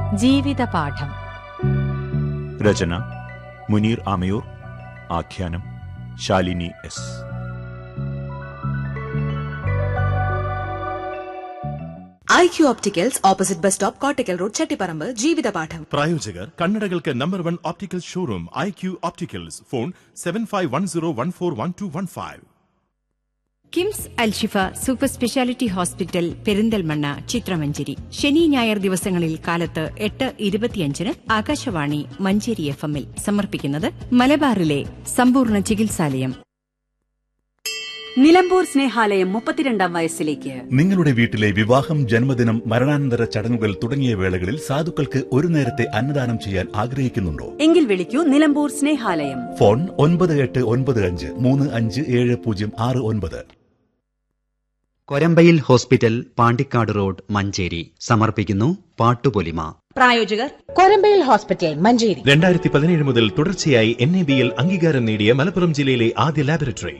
ജീവിതപാഠം രചന മുനീർ ആമയൂർ ആഖ്യാനം Shalini S I Q opticals opposite bus stop Kottakkal road Chattiparamba ജീവിതപാഠം പ്രായോജകർ കണ്ണടകൾക്ക് number one optical showroom I Q opticals phone seven five one zero one four one two one five KIMS Alshifa super speciality hospital Perinthalmanna ചിത്രമഞ്ചേരി ശനി ഞായർ ദിവസങ്ങളിൽ കാലത്ത് എട്ട് ഇരുപത്തിയഞ്ചിന് ആകാശവാണി മഞ്ചേരി എഫ് എമ്മിൽ സമർപ്പിക്കുന്നത് മലബാറിലെ സമ്പൂർണ്ണ ചികിത്സാലയം നിലമ്പൂർ സ്നേഹാലയം മുപ്പത്തിരണ്ടാം വയസ്സിലേക്ക് നിങ്ങളുടെ വീട്ടിലെ വിവാഹം ജന്മദിനം മരണാനന്തര ചടങ്ങുകൾ തുടങ്ങിയ വേളകളിൽ സാധുക്കൾക്ക് ഒരു നേരത്തെ അന്നദാനം ചെയ്യാൻ ആഗ്രഹിക്കുന്നുണ്ടോ എങ്കിൽ വിളിക്കൂ നിലമ്പൂർ സ്നേഹാലയം ഫോൺ ഒൻപത് എട്ട് ഒൻപത് അഞ്ച് മൂന്ന് അഞ്ച് ഏഴ് പൂജ്യം ആറ് ഒൻപത് കൊരമ്പയിൽ ഹോസ്പിറ്റൽ പാണ്ടിക്കാട് റോഡ് മഞ്ചേരി സമർപ്പിക്കുന്നു പാട്ടുപൊലിമ പ്രായോജകർ കൊരമ്പയിൽ ഹോസ്പിറ്റൽ മഞ്ചേരി രണ്ടായിരത്തി പതിനേഴ് മുതൽ തുടർച്ചയായി എൻ എ ബിയിൽ അംഗീകാരം നേടിയ മലപ്പുറം ജില്ലയിലെ ആദ്യ ലാബറട്ടറി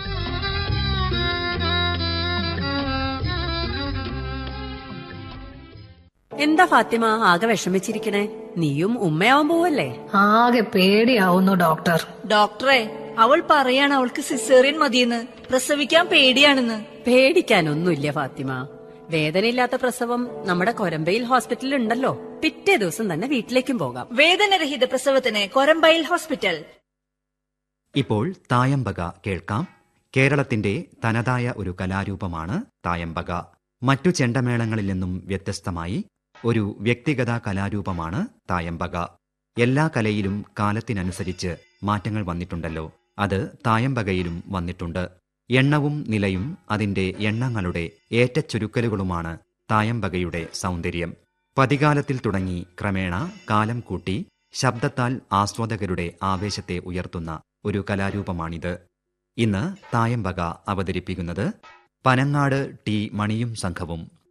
എന്താ ഫാത്തിമ ആകെ വിഷമിച്ചിരിക്കണേ നീയും ഉമ്മയാവാൻ പോവല്ലേ ആകെ പേടിയാവുന്നു ഡോക്ടർ ഡോക്ടറെ അവൾ പറയാണ് അവൾക്ക് സിസേറിയൻ മതിയെന്ന് പ്രസവിക്കാൻ പേടിയാണെന്ന് പേടിക്കാനൊന്നുമില്ല ഫാത്തിമ വേദനയില്ലാത്ത പ്രസവം നമ്മുടെ കൊരമ്പയിൽ ഹോസ്പിറ്റലിൽ ഉണ്ടല്ലോ പിറ്റേ ദിവസം തന്നെ വീട്ടിലേക്കും പോകാം വേദനരഹിത പ്രസവത്തിന് കൊരമ്പയിൽ ഹോസ്പിറ്റൽ ഇപ്പോൾ തായമ്പക കേൾക്കാം കേരളത്തിന്റെ തനതായ ഒരു കലാരൂപമാണ് തായമ്പക മറ്റു ചെണ്ടമേളങ്ങളിൽ നിന്നും വ്യത്യസ്തമായി ഒരു വ്യക്തിഗത കലാരൂപമാണ് തായമ്പക എല്ലാ കലയിലും കാലത്തിനനുസരിച്ച് മാറ്റങ്ങൾ വന്നിട്ടുണ്ടല്ലോ അത് തായമ്പകയിലും വന്നിട്ടുണ്ട് എണ്ണവും നിലയും അതിന്റെ എണ്ണങ്ങളുടെ ഏറ്റച്ചുരുക്കലുകളുമാണ് തായമ്പകയുടെ സൗന്ദര്യം പതികാലത്തിൽ തുടങ്ങി ക്രമേണ കാലം കൂട്ടി ശബ്ദത്താൽ ആസ്വാദകരുടെ ആവേശത്തെ ഉയർത്തുന്ന ഒരു കലാരൂപമാണിത് ഇന്ന് തായമ്പക അവതരിപ്പിക്കുന്നത് പനങ്ങാട് ടി മണിയും സംഘവും